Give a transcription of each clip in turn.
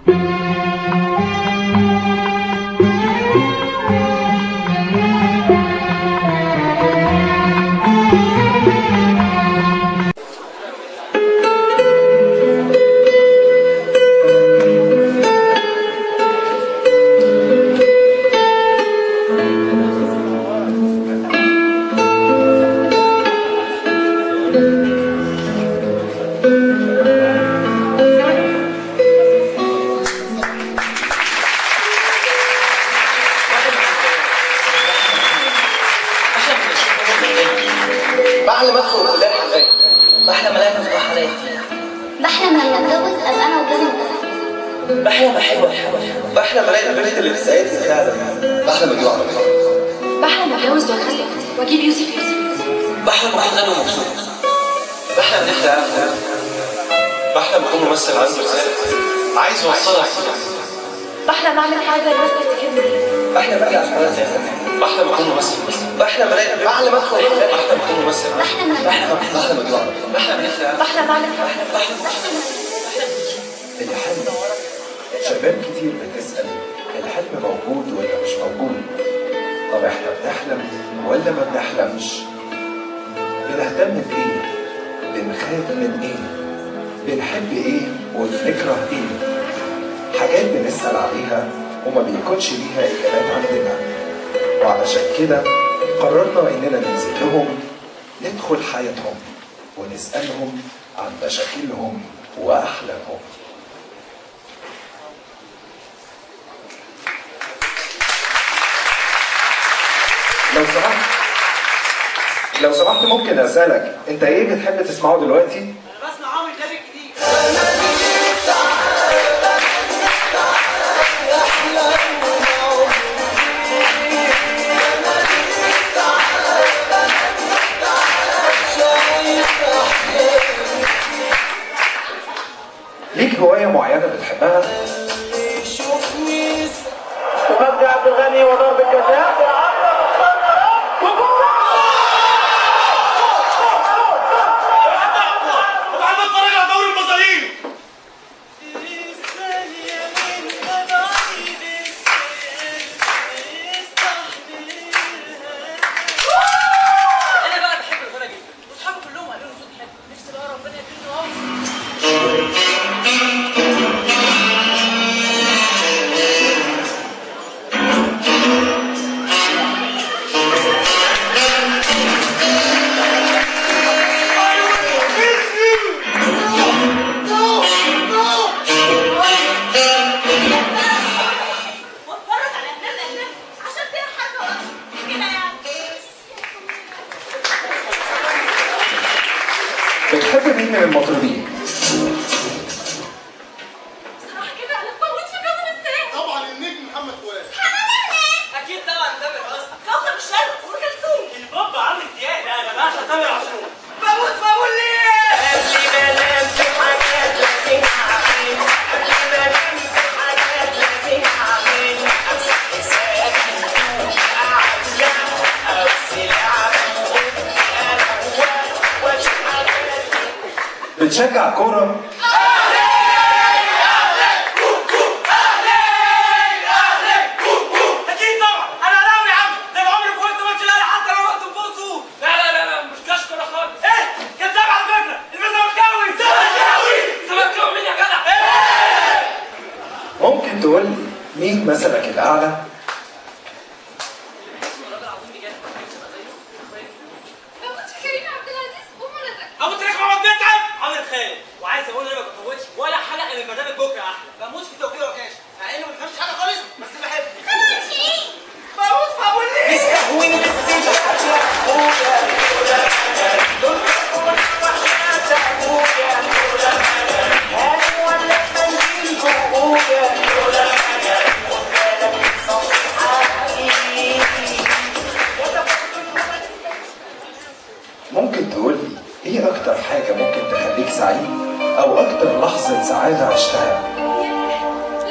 بعلم ادخل الكليه الحريه بحلم الاقي مفتاح حالاتي بحلم لما اتجوز ابقى انا وجوزي متفقين بحلم احب بحلم الاقي البنت اللي بتساعدني فعلا بحلم اجيب عربيه بحلم اتجوز واخلف واجيب يوسف يوسف بحلم اكون غني ومبسوط بحلم نحلى اعمل بحلم اكون ممثل عنده رساله عايز اوصلها بحلم اعمل حاجه الناس تفتكرني بيها بحلم ارجع اشتغل زي زمان بحلم اكون ممثل بحلم الاقي بعلم ادخل الكليه بحلم اكون ممثل بحلم لما بحلم بحلم اجيب عربيه بحلم نحلى بحلم اعمل حاجه الحلم شباب كتير بتسأل الحلم موجود ولا مش موجود طب احنا بنحلم ولا ما بنحلمش بنهتم بإيه بنخاف من إيه بنحب إيه وبنكره إيه حاجات بنسأل عليها وما بيكونش ليها إجابات عندنا وعلشان كده قررنا إننا ننزل لهم ندخل حياتهم ونسألهم عن مشاكلهم وأحلامهم لو سمحت لو سمحت ممكن اسالك انت ايه بتحب تسمعه دلوقتي بسمع عمرو دياب الجديد ليك هوايه معينه بتحبها مجدي عبد الغني وضرب الجزاء وبعدين اتفرج على دوري المظالم انا بقى بحب الغنى جدا واصحابي كلهم قالوا لي صوت حلو نفسي بقى ربنا يكرمني قوي واتفرج على افلام اجنبي عشان فيها حرب وقتل كده يعني بتحب مين من المطربين بصراحه كده انا اتموت في كوكب السلام طبعا النجم محمد فؤاد اكيد طبعا تامر حسني كوكب الشرق ام كلثوم البابا عامل دياب انا بعشق تامر عاشور بموت بقول ليه قبل ما انام في حاجات لازم اعمل قبل ما انام في حاجات لازم اعمل امسح حسابي اعلى اوصل اعمل اروق واشوف حاجات بتشجع كوره اكيد طبعا انا اهلاوي يا عم ده انا عمري فوت ماتش الاهلي حتى لو رحت فوق سوق لا لا لا لا مش كشكره خالص ايه كذاب على فكره الزملكاوي زملكاوي زملكاوي مين يا جدع ممكن تقول لي مين مثلك الاعلى بموت في كريم عبد العزيز ومنى زكي ابو تريكه محمد متعب عامل خالد وعايز اقول انا ما بفوتش ولا حلقه من برنامج بكره احلى بموت في توفيق وكاش مع انه ما بيفهمش حاجه خالص بس بحبه بموت في ابو الليل مستهون ممكن تقول لي ايه اكتر حاجه ممكن تخليك سعيد او اكتر لحظه سعاده عشتها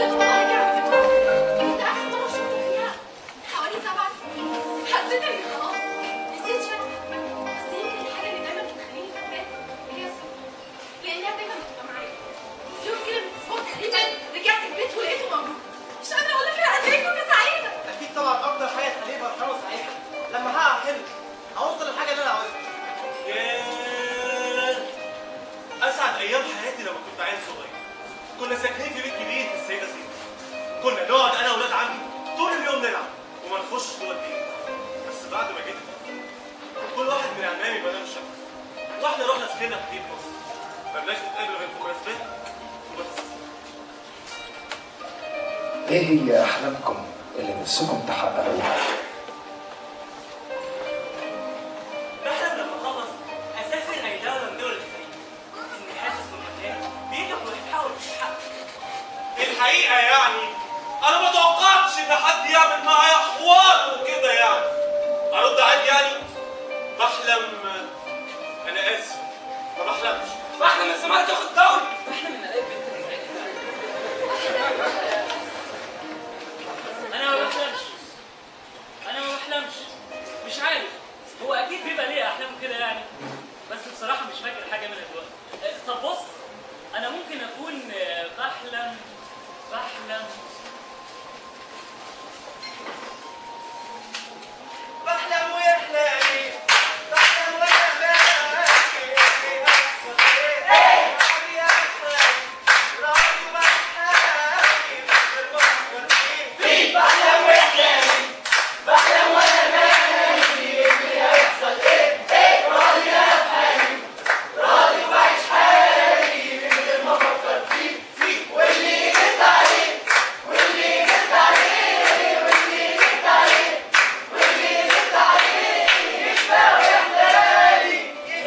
كنا ساكنين في بيت كبير في السيده زينب كنا نقعد انا واولاد عمي طول اليوم نلعب وما نخش جوه البيت بس بعد ما جيت اتقفل، كل واحد من عمامي بنام شقه واحنا رحنا سكننا في بيت مصر ما بلاش نتقابل غير في مناسبات وبس ايه هي احلامكم اللي نفسكم تحققوها؟ بحلم لما اخلص اسافر اي دوله من دول الخليج اني حاسس بالمكان بيجي ويتحاول يتحقق الحقيقه يعني انا ما توقعتش ان حد يعمل معايا حوار وكده يعني ارد عادي يعني بحلم انا اسف ما بحلمش بحلم الزمالك ياخد دوري انا ما بحلمش انا ما بحلمش مش عارف هو اكيد بيبقى ليه احلام كده يعني بس بصراحه مش فاكر حاجه منها دلوقتي آه، طب بص انا ممكن اكون آه، بحلم بحلم بحلم ويحلالي بحلم وانا ماشي بيحصل ايه راضي احلم راضي بحلالي بس بفكر فيه بحلم ويحلالي بحلم وانا ماشي بيحصل ايه راضي احلم راضي بعيش حالي من غير ما افكر فيه فيه واللي جيت عليه واللي جيت عليه واللي جيت عليه واللي جيت عليه يشبه ويحلالي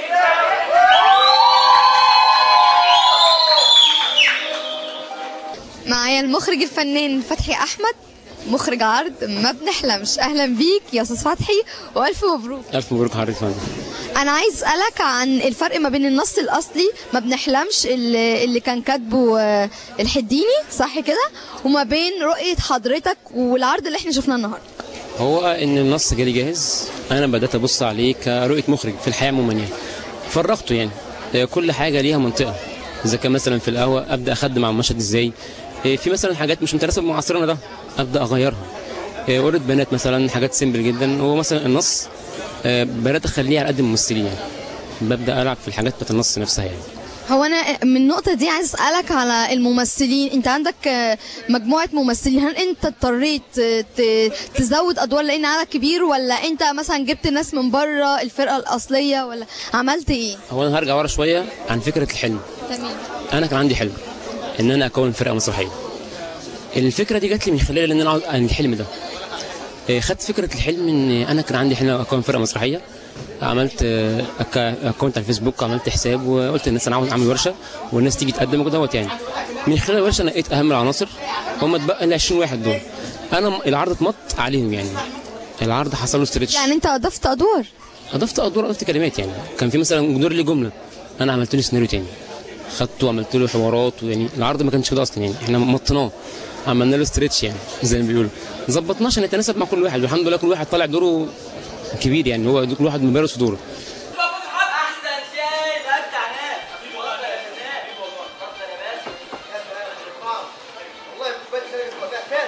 معايا المخرج الفنان فتحي احمد مخرج عرض ما بنحلمش اهلا بيك يا استاذ فتحي والف مبروك ألف مبروك حضرتك فندم انا عايز اسالك عن الفرق ما بين النص الاصلي ما بنحلمش اللي, اللي كان كاتبه آه، الحديني صح كده وما بين رؤيه حضرتك والعرض اللي احنا شفناه النهارده هو إن النص جالي جاهز أنا بدأت أبص عليه كرؤية مخرج في الحياة عموما يعني فرغته يعني آه، كل حاجة ليها منطقة إذا كان مثلا في القهوة أبدأ أخدم على المشهد إزاي آه، في مثلا حاجات مش متناسبة مع عصرنا ده أبدأ أغيرها آه، ورد بنات مثلا حاجات سيمبل جدا هو مثلا النص آه، بدأت أخليه على قد الممثلين يعني ببدأ ألعب في الحاجات بتاعت النص نفسها يعني هو انا من النقطه دي عايز اسالك على الممثلين انت عندك آه، مجموعه ممثلين هل انت اضطريت آه، ت- تزود ادوار لان عدد كبير ولا انت مثلا جبت ناس من بره الفرقه الاصليه ولا عملت ايه هو أنا هرجع ورا شوية عن فكرة الحلم تمام انا كان عندي حلم ان انا اكون فرقه مسرحيه الفكره دي جات لي من خلال ان انا عاوز عن الحلم ده إيه، خدت فكره الحلم ان انا كان عندي حلم اكون فرقه مسرحيه عملت آه، أكا- اكونت على الفيسبوك عملت حساب وقلت للناس انا عاوز اعمل ورشه والناس تيجي تقدم وكده دوت يعني من خلال الورشه نقيت اهم العناصر هم اتبقى ال 20 واحد دول انا م- العرض اتمط عليهم يعني العرض حصل له ستريتش يعني انت اضفت ادوار اضفت ادوار اضفت كلمات يعني كان في مثلا دور لي جمله انا عملت له سيناريو تاني خدته وعملت له حوارات ويعني العرض ما كانش كده اصلا يعني احنا مطيناه عملنا له ستريتش يعني زي ما بيقولوا ظبطناه عشان يتناسب مع كل واحد والحمد لله كل واحد طالع دوره كبير يعني هو كل واحد ممارس في دوره المفروض حب احسن شاي ده بتاع ناس حبيبي والله يا فنان حبيبي والله اتفضل يا باشا يا سلام والله كوبايه شاي كوبايه فين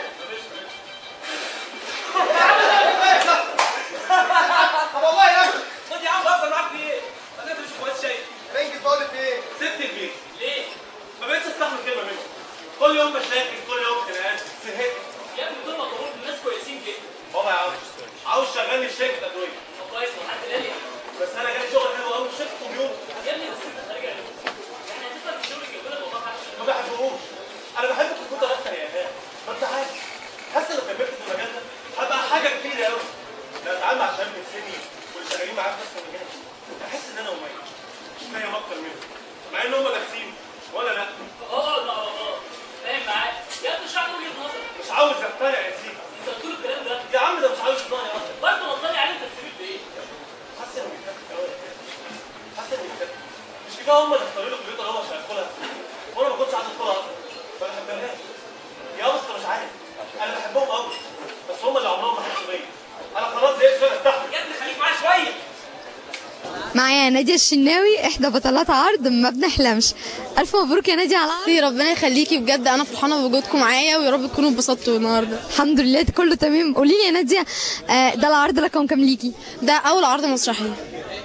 طب والله يا اخي خد يا عم بهزر معاك في ايه؟ انا مش كويس شاي رنجي بقول لك ايه سبت البيت ليه؟ ما بقتش استحمل كلمه منك كل يوم مشاكل كل يوم خناقات زهقت يا ابني دول مطلوب الناس كويسين جدا بابا يا عم عاوز شغلني في شركه ادويه طب كويس وحد قال لي بس انا جالي شغل حلو قوي في شركه كمبيوتر يا ابني بس انت خارج عليهم يعني هتفضل في شغلك يقول لك والله معلش ما بحبهوش انا بحب الكمبيوتر اكتر يا ايهاب ما انت عارف حاسس لو كملت في المجال ده هبقى حاجه كبيره قوي لما اتعامل مع شباب من سني واللي شغالين معايا في نفس المجال احس ان انا مميز مش فاهم اكتر منهم مع ان هم لابسين ولا لا اقعد مع الله فاهم معاك يا ابني اشرح لي وجهه نظرك مش عاوز اقتنع يا سيدي انت قلت له الكلام ده يا عم ده مش عاوز يقتنع اصلا برضه نطلع عليه انت تسيب بايه؟ حاسس انه بيتكتك قوي حاسس انه بيتكتك مش كفايه هم اللي اختاروا له الكمبيوتر هو عشان يدخلها وانا ما كنتش عايز ادخلها اصلا ما بحبهاش يا بس انت مش عارف انا بحبهم قوي بس هم اللي عمرهم ما حسوا بيا انا خلاص زهقت شويه استحمل يا ابني خليك معايا شويه معايا نادية الشناوي احدى بطلات عرض ما بنحلمش الف مبروك يا نادية على العرض ربنا يخليكي بجد انا فرحانه بوجودكم معايا ويا رب تكونوا اتبسطتوا النهارده الحمد لله كله تمام قولي لي يا نادية آه، ده العرض رقم كام ليكي ده اول عرض مسرحي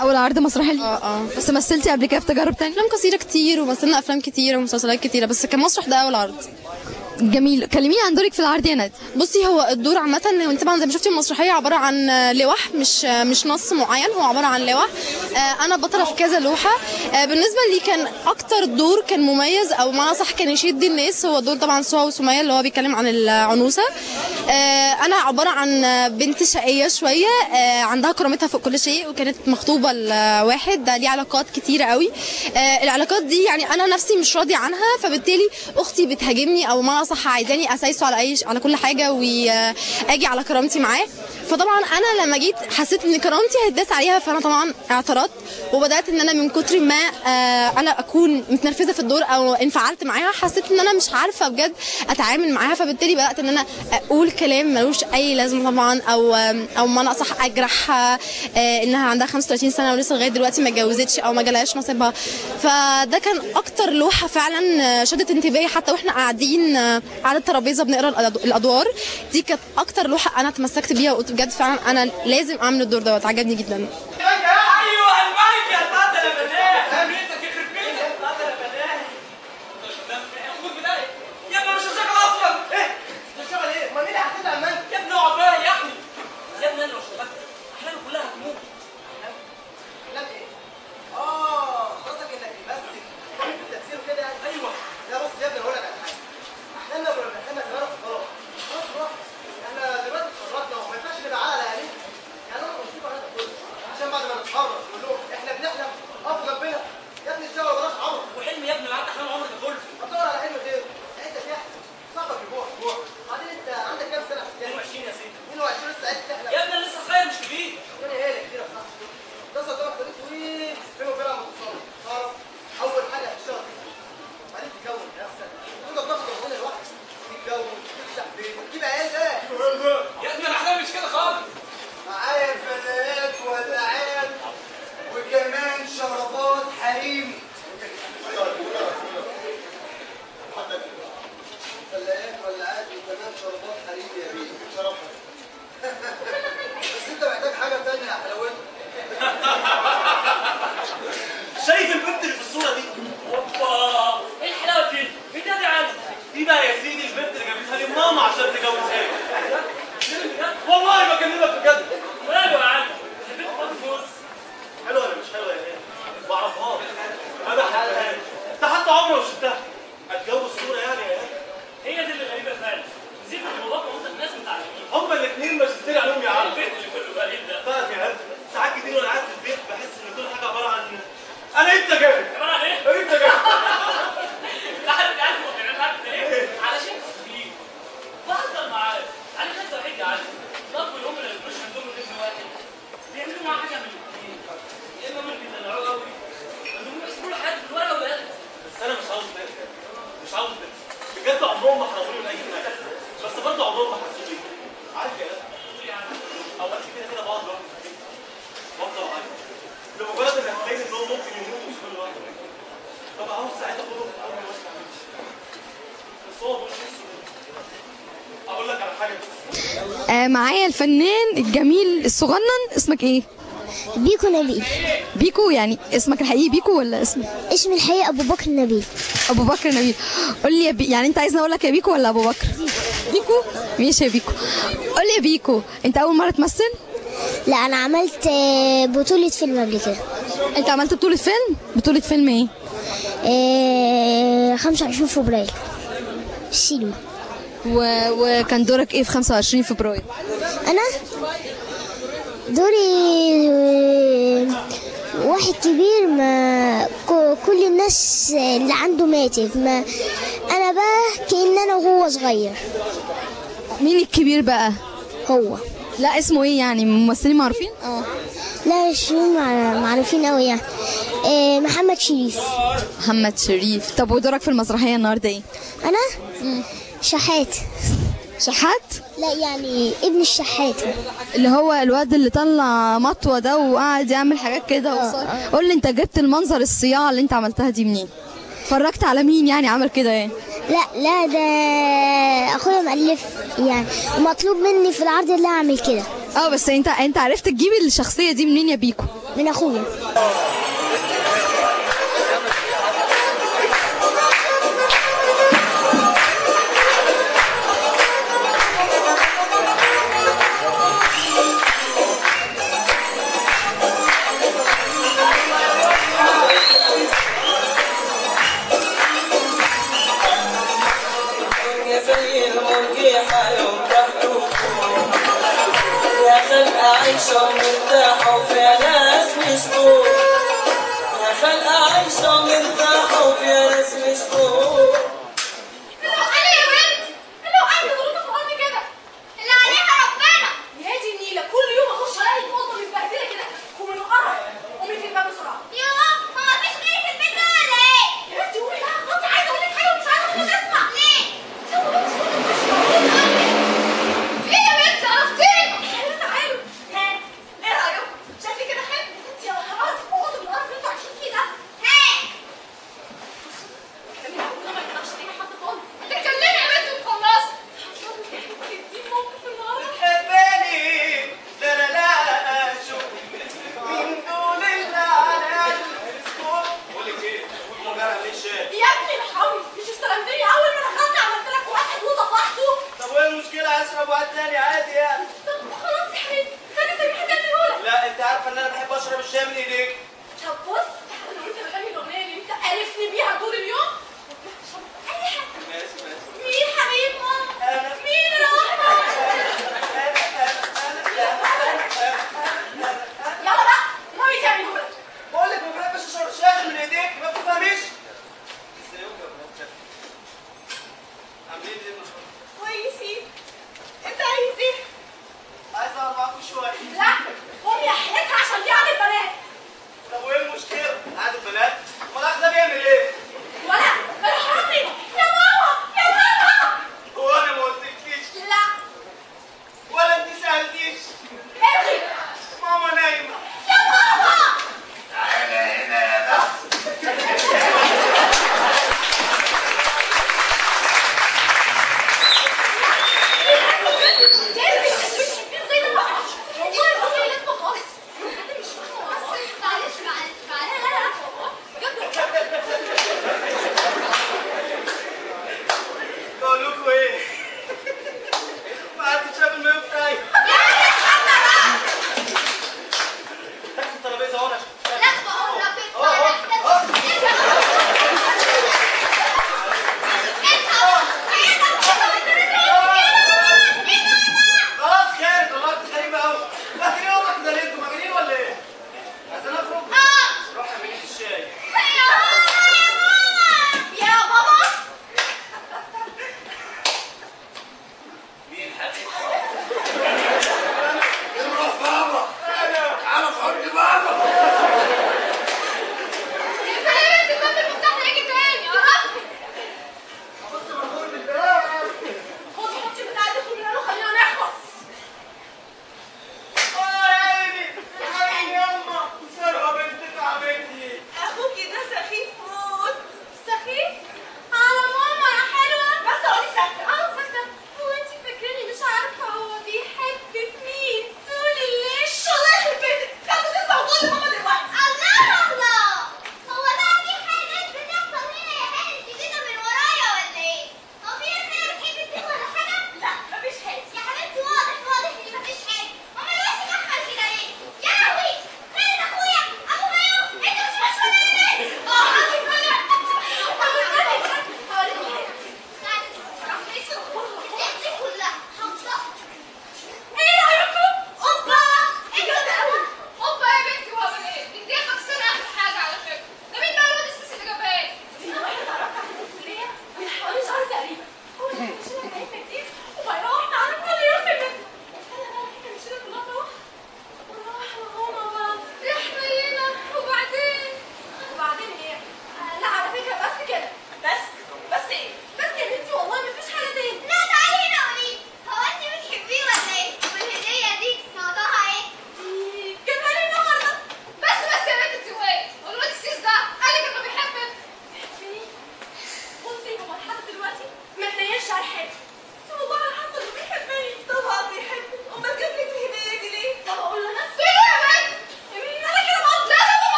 اول عرض مسرحي ليك اه اه بس مثلتي قبل كده في تجارب تانية افلام قصيره كتير ومثلنا افلام كتيره ومسلسلات كتيره بس كان مسرح ده اول عرض جميل كلميني عن دورك في العرض يا نادي بصي هو الدور عامة انت طبعا زي ما شفتي المسرحية عبارة عن لوح مش مش نص معين هو عبارة عن لوح آه، انا بطلة في كذا لوحة آه، بالنسبة لي كان اكتر دور كان مميز او معنى صح كان يشد الناس هو دور طبعا سوا وسمية اللي هو بيتكلم عن العنوسة آه، انا عبارة عن بنت شقية شوية آه، عندها كرامتها فوق كل شيء وكانت مخطوبة لواحد ده ليه علاقات كتيرة قوي آه، العلاقات دي يعني انا نفسي مش راضية عنها فبالتالي اختي بتهاجمني او معنى صح عايزاني اسايسه على اي على كل حاجه واجي على كرامتي معاه فطبعا انا لما جيت حسيت ان كرامتي هتداس عليها فانا طبعا اعترضت وبدات ان انا من كتر ما آه، انا اكون متنرفزه في الدور او انفعلت معاها حسيت ان انا مش عارفه بجد اتعامل معاها فبالتالي بدات ان انا اقول كلام ملوش اي لازمه طبعا او او ما انا اصح اجرحها آه، انها عندها 35 سنه ولسه لغايه دلوقتي ما اتجوزتش او ما جالهاش نصيبها فده كان اكتر لوحه فعلا آه، شدت انتباهي حتى واحنا قاعدين آه، على الترابيزه بنقرا الأد- الادوار دي كانت اكتر لوحه انا اتمسكت بيها وقلت بجد فعلا انا لازم اعمل الدور دوت عجبني جدا ايوه البنك يا اتفضل يا فنان بيتك يخرب بيتك اتفضل يا فنان خد بداية يا ابني مش هشتغل اصلا ايه هشتغل ايه؟ امال مين اللي هيحسبها امان؟ يا ابني اقعد بقى يا ابني يا ابني انا لو اشتغلت احلامي كلها هتموت احلام ايه؟ اه قصدك انك تمثل تعمل التمثيل وكده يعني ايوه لا بص يا ابني اقول لك على حاجه احلامنا كنا بنحلمها زمان وخلاص خلاص خلاص احنا دلوقتي اتخرجنا وما ينفعش نبقى على اهالينا يعني انا مصيبه هذا كله عشان بعد ما نتخرج نقول لهم احنا بنحلم اقف جنبنا يا ابني اشتغل بلاش عمر وحلم يا ابني معاك احلام عمرك كله هتدور على حلم غيره انت تحلم صاحبك يجوع جوع بعدين انت عندك كام سنه في 22 يا سيدي 22 لسه عايز تحلم يا ابني لسه صغير مش كبير ربنا يهلك كده صح ده صدقك طريق طويل بينه وبينها متصل تعرف اول حاجه هتشتغل بعدين تكون نفسك تقدر تاخد ربنا لوحدك تتجوز تفتح بيت تجيب عيال ده يا ابني الاحلام مش كده خالص معايا الفنانات والعيال وكمان شربات حريمي فلاقات ولعات وكمان شربات حريمي يا بيه شرب بس انت محتاج حاجه تانية يا حلاوتها شايف البنت اللي في الصوره دي اوبا ايه الحلاوه دي؟ مين ده يا عم؟ دي بقى يا سيدي البنت اللي جابتها لي ماما عشان تجوزها لي والله بكلمك بجد ماله يا عم؟ البنت فاضي فوز حلوه ولا مش حلوه يا هاني؟ ما اعرفهاش ما بحبهاش انت حتى عمري ما شفتها اتجوز صوره يعني يا هاني هي دي اللي غريبه فعلا زيد باباك وانت الناس متعلمين هما الاثنين ماجستير علوم يا عم البيت اللي كله غريب ده طيب يا هاني ساعات كتير وانا قاعد في البيت بحس ان كل حاجه عباره عن انا انت جاي عباره عن ايه؟ انا انت جاي لا حد قاعد مقتنع عارف ليه؟ علشان تسبيك بهزر معاك انا خدت واحد يا عم الاب والام اللي مش عندهم ابن واحد بيعملوا معاه حاجه من الاثنين يا اما ممكن يدلعوه قوي انهم يحسبوا له حاجه في الورقه والقلم بس انا مش عاوز بنت مش عاوز بنت بجد عمرهم ما حرموني من اي حاجه بس برضه عمرهم ما حسوا بيا عارف يا هاني اوقات كده كده بقعد لوحدي في البيت. بفضل اعيط لمجرد ان هتلاقي ان هو ممكن يموت مش كل وقت ببقى عاوز ساعتها اخده في قلبي واسمع منه بس هو مش نفسه اقول لك على حاجه آه معايا الفنان الجميل الصغنن اسمك ايه بيكو نبيل بيكو يعني اسمك الحقيقي بيكو ولا اسمك اسمي الحقيقي ابو بكر نبيل ابو بكر نبيل قول لي يا بي... يعني انت عايزني اقول لك يا بيكو ولا ابو بكر بيكو ماشي يا بيكو قول لي يا بيكو انت اول مره تمثل لا انا عملت آه، بطولة فيلم قبل كده انت عملت بطوله فيلم بطوله فيلم ايه آه، 25 فبراير السينما و... وكان دورك ايه في 25 فبراير انا دوري آه، واحد كبير ما ك- كل الناس اللي عنده ماتت ما انا بقى كأن انا وهو صغير مين الكبير بقى هو لا اسمه ايه يعني ممثلين معروفين اه لا شيرين مع- معروفين قوي يعني آه، محمد شريف محمد شريف طب ودورك في المسرحيه النهارده ايه انا شحات شحات لا يعني ابن الشحات اللي هو الواد اللي طلع مطوه ده وقعد يعمل حاجات كده وصار قول لي انت جبت المنظر الصياعه اللي انت عملتها دي منين اتفرجت على مين يعني عمل كده يعني لا لا ده اخويا مؤلف يعني ومطلوب مني في العرض اللي اعمل كده اه بس انت انت عرفت تجيب الشخصيه دي منين يا بيكو من اخويا يا زي المرجيحة يوم تحته يا خلقة عايشة ومرتاحة وفيها ناس مش طول يا خلقة عايشة ومرتاحة وفيها ناس مش طول علي يا بنت اللي وقعت ظروف في الارض كده اللي عليها ربنا يا دي النيله كل يوم اخش الاقي اوضه متبهدله كده ومن القرف قومي في الباب بسرعه يا ماما ما فيش غيري في البيت ده ولا ايه؟ يا بنتي قولي لا بصي عايزه اقول لك حاجه ومش عارفه اخد اسمع ليه؟ في ايه يا بنتي عرفتيني؟ تعالوا تعالوا ها ايه رايكم؟ شكلي كده خايف بس انت يا خلاص اقعدوا بالقرف اللي انتوا عايشين فيه ده ها تتكلمي يا بنت وتخلصي بتحبني لا لا لا شوف من دون الله على الفيسبوك بقول لك ايه قول مجرد ليه شاي يا ابني ارحمني مش استلمتني اول ما دخلت عملت لك واحد وطفحته طب وايه المشكلة اشرب واحد تاني عادي يعني طب خلاص يا حبيبي خلي سميحه تعمله لا انت عارفة ان انا بحب اشرب الشاي من ايديك طب بص تعالى لو انت بغني الاغنيه اللي انت قرفني بيها طول اليوم اي حاجه ماشي ماشي مين حبيب ماما مين يلا بقى مامي تعمل لك بقول لك ما بحبش اشرب الشاي من ايديك ما بتفهميش ازيكم يا بنات عاملين ايه النهارده؟ كويسين انت عايز ايه؟ عايز اقعد معاكم شوية لا قوم يا حياتها عشان دي عادة بنات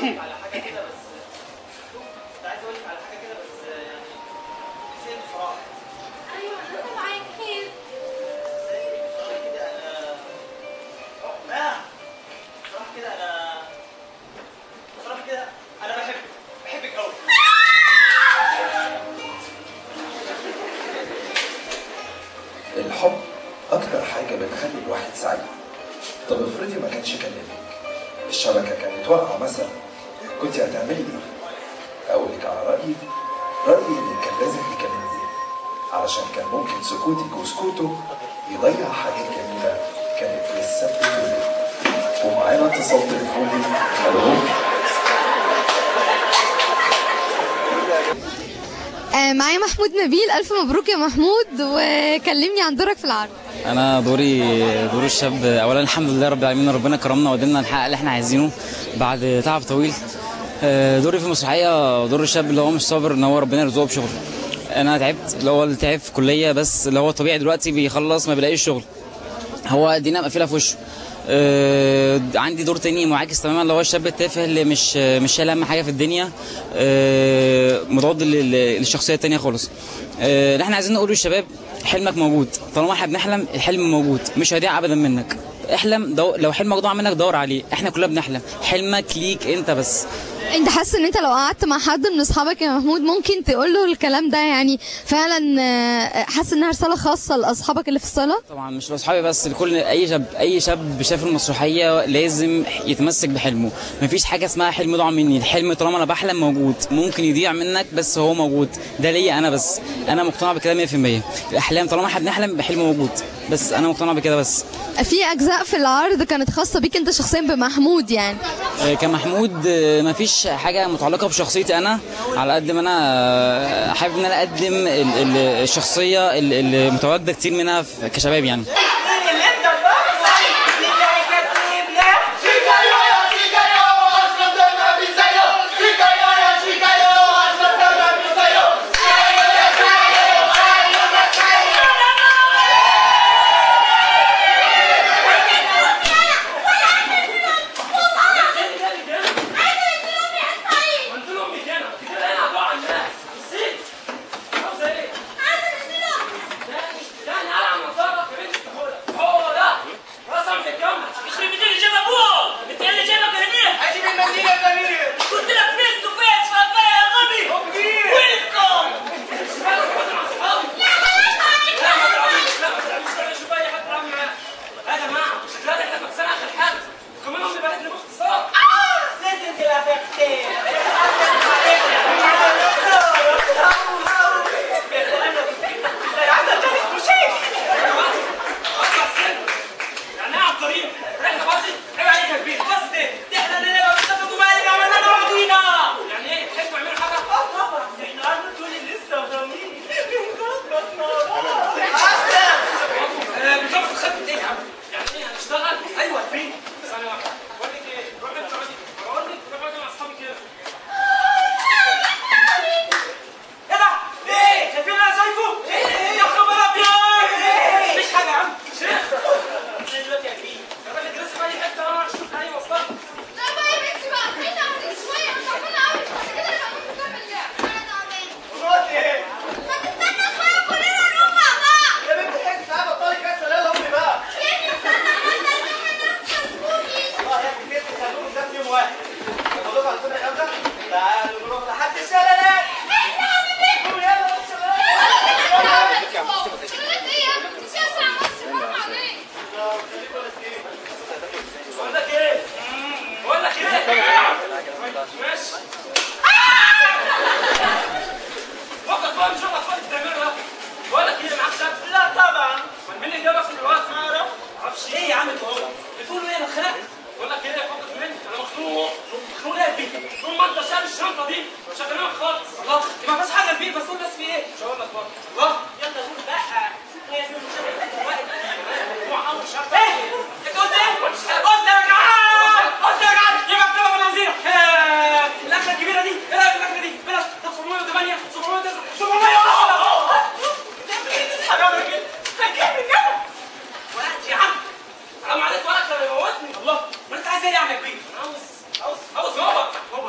اقول لك على حاجه كده بس كنت عايز اقول لك على حاجه كده بس يعني نسيت بصراحه ايوه انا سامعاك خير بصراحه كده انا لا بصراحه كده انا بصراحه كده انا بحبك بحبك قوي الحب أكتر حاجة بتخلي الواحد سعيد طب افرضي ما كانش كلمك الشبكة كانت واقعة مثلا كنت هتعملي ايه؟ أقول لك على رأيي رأيي إنك كان لازم تكلمني علشان كان ممكن سكوتك وسكوته يضيع حاجات جميلة كانت لسه بتتولد ومعانا اتصال تليفوني ألو آه، معايا محمود نبيل الف مبروك يا محمود وكلمني عن دورك في العرض انا دوري دور الشاب اولا الحمد لله رب العالمين ربنا كرمنا وقدرنا نحقق اللي احنا عايزينه بعد تعب طويل آه، دوري في المسرحيه دور الشاب اللي هو مش صابر ان هو ربنا يرزقه بشغل انا تعبت اللي هو اللي تعب في كليه بس اللي هو طبيعي دلوقتي بيخلص ما بيلاقيش شغل هو الدنيا مقفله في وشه آه عندي دور تاني معاكس تماما اللي هو الشاب التافه اللي مش مش شايل اهم حاجه في الدنيا آه مضاد لل- للشخصيه التانيه خالص آه اللي احنا عايزين نقوله للشباب حلمك موجود طالما احنا بنحلم الحلم موجود مش هيضيع ابدا منك احلم دو... لو حلمك ضاع منك دور عليه احنا كلنا بنحلم حلمك ليك انت بس انت حاسس ان انت لو قعدت مع حد من اصحابك يا محمود ممكن تقول له الكلام ده يعني فعلا آه، حاسس انها رساله خاصه لاصحابك اللي في الصاله طبعا مش لاصحابي بس لكل اي شاب اي شاب شاف المسرحيه لازم يتمسك بحلمه مفيش حاجه اسمها حلم ضاع مني الحلم طالما انا بحلم موجود ممكن يضيع منك بس هو موجود ده ليا انا بس انا مقتنع بكده 100% الاحلام طالما احنا بنحلم بحلم موجود بس انا مقتنع بكده بس في اجزاء في العرض كانت خاصه بيك انت شخصيا بمحمود يعني آه، كمحمود آه، مفيش حاجه متعلقه بشخصيتي انا على قد ما انا آه، حابب ان انا اقدم ال- ال- الشخصيه ال- اللي متواجده كتير منها في- كشباب يعني حرام عليك ولا اكتر يموتني الله ما انت عايز ايه يا عم كبير عاوز عاوز عاوز نوبك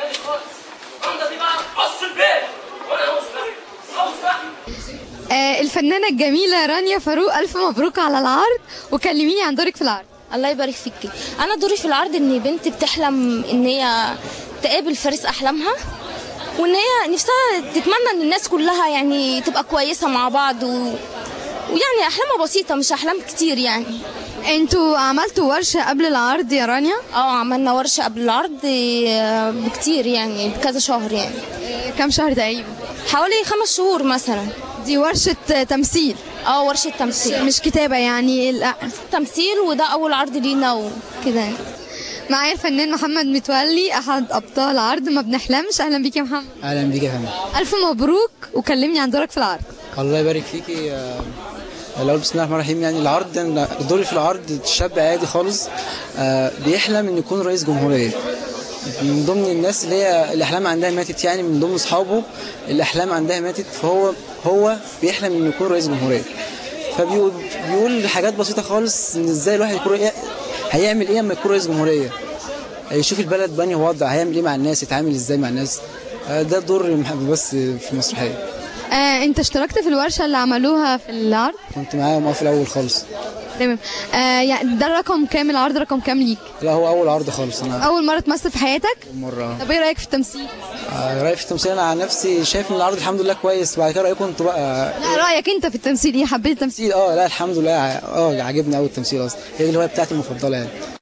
تاني خالص العمده دي بقى قص البيت وانا عاوز بقى عاوز بقى آه الفنانة الجميلة رانيا فاروق ألف مبروك على العرض وكلميني عن دورك في العرض الله يبارك فيكي انا دوري في العرض ان بنت بتحلم ان هي تقابل فارس احلامها وان هي نفسها تتمنى ان الناس كلها يعني تبقى كويسه مع بعض و... ويعني احلامها بسيطه مش احلام كتير يعني انتوا عملتوا ورشة قبل العرض يا رانيا؟ اه عملنا ورشه قبل العرض آه، بكتير يعني بكذا شهر يعني كام شهر تقريبا؟ حوالي خمس شهور مثلا دي ورشة تمثيل اه ورشه تمثيل مش كتابة يعني لا تمثيل وده اول عرض لينا وكده يعني. معايا الفنان محمد متولي أحد أبطال عرض ما بنحلمش أهلا بيك يا محمد اهلا بيك يا فندم ألف مبروك وكلمني عن دورك في العرض الله يبارك فيكي آه، الاول بسم الله الرحمن الرحيم يعني العرض ده دوري في العرض شاب عادي خالص آه، بيحلم انه يكون رئيس جمهوريه من ضمن الناس اللي هي الاحلام عندها ماتت يعني من ضمن اصحابه الاحلام عندها ماتت فهو هو بيحلم انه يكون رئيس جمهوريه فبيقول بيقول حاجات بسيطه خالص ان ازاي الواحد يكون رئي- هيعمل ايه لما يكون رئيس جمهوريه يشوف البلد بأنهي وضع هيعمل ايه مع الناس يتعامل ازاي مع الناس آه، ده دور محب بس في المسرحيه آه انت اشتركت في الورشة اللي عملوها في العرض كنت معاهم اه في الاول خالص تمام آه يعني ده الرقم كام العرض رقم كام ليك لا هو اول عرض خالص انا أول مرة تمثل في حياتك مره طب ايه رأيك في التمثيل آه، رايي في التمثيل انا عن نفسي شايف ان العرض الحمد لله كويس بعد كده رايكم انتوا بقى لا رأيك انت في التمثيل ايه حبيت التمثيل اه لا الحمد لله اه عجبني قوي التمثيل اصلا هي دي الهوايه بتاعتي المفضله يعني